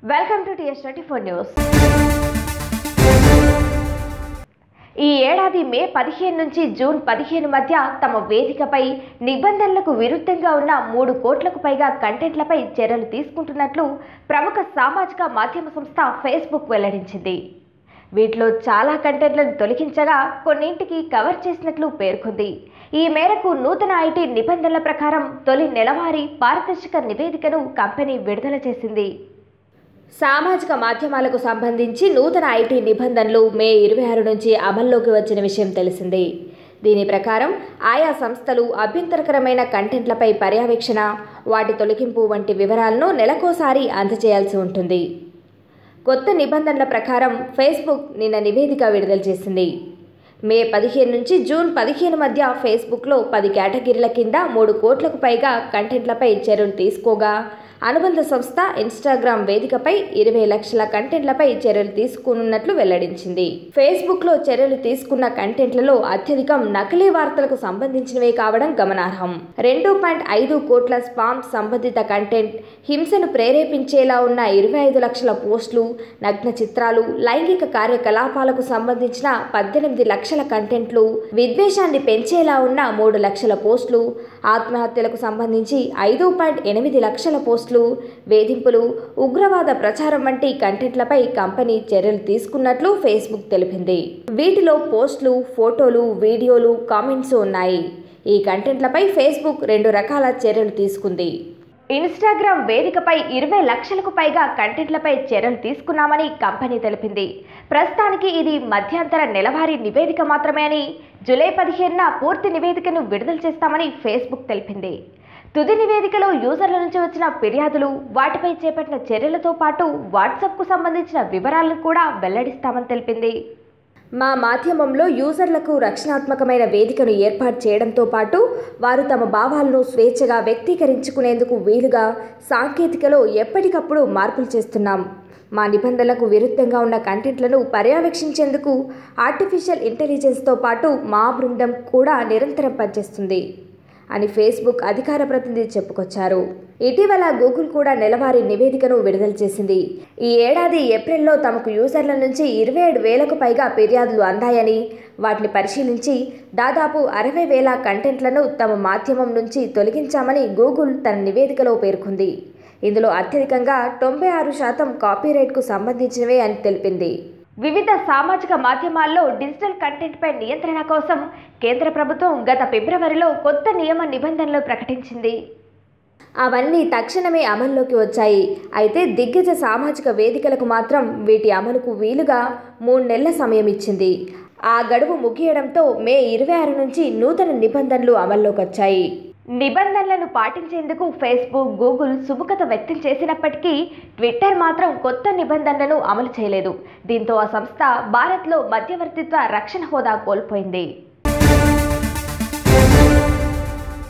welcome to TS twenty four news ఈ ఏడాది మే పదిహేను నుంచి జూన్ పదిహేను మధ్య తమ వేదికపై నిబంధనలకు విరుద్ధంగా ఉన్న మూడు కోట్లకు పైగా కంటెంట్లపై చర్యలు తీసుకుంటున్నట్లు ప్రముఖ సామాజిక మాధ్యమ సంస్థ ఫేస్బుక్ వెల్లడించింది వీటిలో చాలా కంటెంట్లను తొలగించగా కొన్నింటికి కవర్ చేసినట్లు పేర్కొంది ఈ మేరకు నూతన ఐటీ నిబంధనల ప్రకారం తొలి నెలవారీ పారదర్శక నివేదికను కంపెనీ విడుదల చేసింది సామాజిక మాధ్యమాలకు సంబంధించి నూతన ఐటీ నిబంధనలు మే ఇరవై ఆరు నుంచి అమల్లోకి వచ్చిన విషయం తెలిసిందే దీని ప్రకారం ఆయా సంస్థలు అభ్యంతరకరమైన కంటెంట్లపై పర్యవేక్షణ వాటి తొలగింపు వంటి వివరాలను నెలకోసారి అందజేయాల్సి ఉంటుంది కొత్త నిబంధనల ప్రకారం ఫేస్బుక్ నిన్న నివేదిక విడుదల చేసింది మే పదిహేను నుంచి జూన్ పదిహేను మధ్య ఫేస్బుక్లో పది కేటగిరీల కింద మూడు కోట్లకు పైగా కంటెంట్లపై చర్యలు తీసుకోగా అనుబంధ సంస్థ ఇన్స్టాగ్రామ్ వేదికపై ఇరవై లక్షల కంటెంట్లపై చర్యలు తీసుకున్నట్లు వెల్లడించింది ఫేస్బుక్లో చర్యలు తీసుకున్న కంటెంట్లలో అత్యధికం నకిలీ వార్తలకు సంబంధించినవే కావడం గమనార్హం రెండు పాయింట్ ఐదు కోట్ల స్పామ్ సంబంధిత కంటెంట్ హింసను ప్రేరేపించేలా ఉన్న ఇరవై ఐదు లక్షల పోస్టులు నగ్న చిత్రాలు లైంగిక కార్యకలాపాలకు సంబంధించిన పద్దెనిమిది లక్షల కంటెంట్లు విద్వేషాన్ని పెంచేలా ఉన్న మూడు లక్షల పోస్టులు ఆత్మహత్యలకు సంబంధించి ఐదు పాయింట్ ఎనిమిది లక్షల పోస్టులు వేధింపులు ఉగ్రవాద ప్రచారం వంటి కంటెంట్లపై కంపెనీ చర్యలు తీసుకున్నట్లు ఫేస్బుక్ తెలిపింది వీటిలో పోస్టులు ఫోటోలు వీడియోలు కామెంట్స్ ఉన్నాయి ఈ కంటెంట్లపై ఫేస్బుక్ రెండు రకాల చర్యలు తీసుకుంది ఇన్స్టాగ్రామ్ వేదికపై ఇరవై లక్షలకు పైగా కంటెంట్లపై చర్యలు తీసుకున్నామని కంపెనీ తెలిపింది ప్రస్తుతానికి ఇది మధ్యంతర నెలవారీ నివేదిక మాత్రమే అని జూలై పదిహేనున పూర్తి నివేదికను విడుదల చేస్తామని ఫేస్బుక్ తెలిపింది తుది నివేదికలో యూజర్ల నుంచి వచ్చిన ఫిర్యాదులు వాటిపై చేపట్టిన చర్యలతో పాటు వాట్సాప్కు సంబంధించిన వివరాలను కూడా వెల్లడిస్తామని తెలిపింది మా మాధ్యమంలో యూజర్లకు రక్షణాత్మకమైన వేదికను ఏర్పాటు చేయడంతో పాటు వారు తమ భావాలను స్వేచ్ఛగా వ్యక్తీకరించుకునేందుకు వీలుగా సాంకేతికలో ఎప్పటికప్పుడు మార్పులు చేస్తున్నాం మా నిబంధనలకు విరుద్ధంగా ఉన్న కంటెంట్లను పర్యవేక్షించేందుకు ఆర్టిఫిషియల్ ఇంటెలిజెన్స్తో పాటు మా బృందం కూడా నిరంతరం పనిచేస్తుంది అని ఫేస్బుక్ అధికార ప్రతినిధి చెప్పుకొచ్చారు ఇటీవల గూగుల్ కూడా నెలవారీ నివేదికను విడుదల చేసింది ఈ ఏడాది ఏప్రిల్లో తమకు యూజర్ల నుంచి ఇరవై ఏడు వేలకు పైగా ఫిర్యాదులు అందాయని వాటిని పరిశీలించి దాదాపు అరవై వేల కంటెంట్లను తమ మాధ్యమం నుంచి తొలగించామని గూగుల్ తన నివేదికలో పేర్కొంది ఇందులో అత్యధికంగా తొంభై ఆరు శాతం కాపీరైట్కు సంబంధించినవే అని తెలిపింది వివిధ సామాజిక మాధ్యమాల్లో డిజిటల్ కంటెంట్పై నియంత్రణ కోసం కేంద్ర ప్రభుత్వం గత ఫిబ్రవరిలో కొత్త నియమ నిబంధనలు ప్రకటించింది అవన్నీ తక్షణమే అమల్లోకి వచ్చాయి అయితే దిగ్గజ సామాజిక వేదికలకు మాత్రం వీటి అమలుకు వీలుగా మూడు నెలల సమయం ఇచ్చింది ఆ గడువు ముగియడంతో మే ఇరవై ఆరు నుంచి నూతన నిబంధనలు అమల్లోకి వచ్చాయి నిబంధనలను పాటించేందుకు ఫేస్బుక్ గూగుల్ సుముఖత వ్యక్తం చేసినప్పటికీ ట్విట్టర్ మాత్రం కొత్త నిబంధనలను అమలు చేయలేదు దీంతో ఆ సంస్థ భారత్లో మధ్యవర్తిత్వ రక్షణ హోదా కోల్పోయింది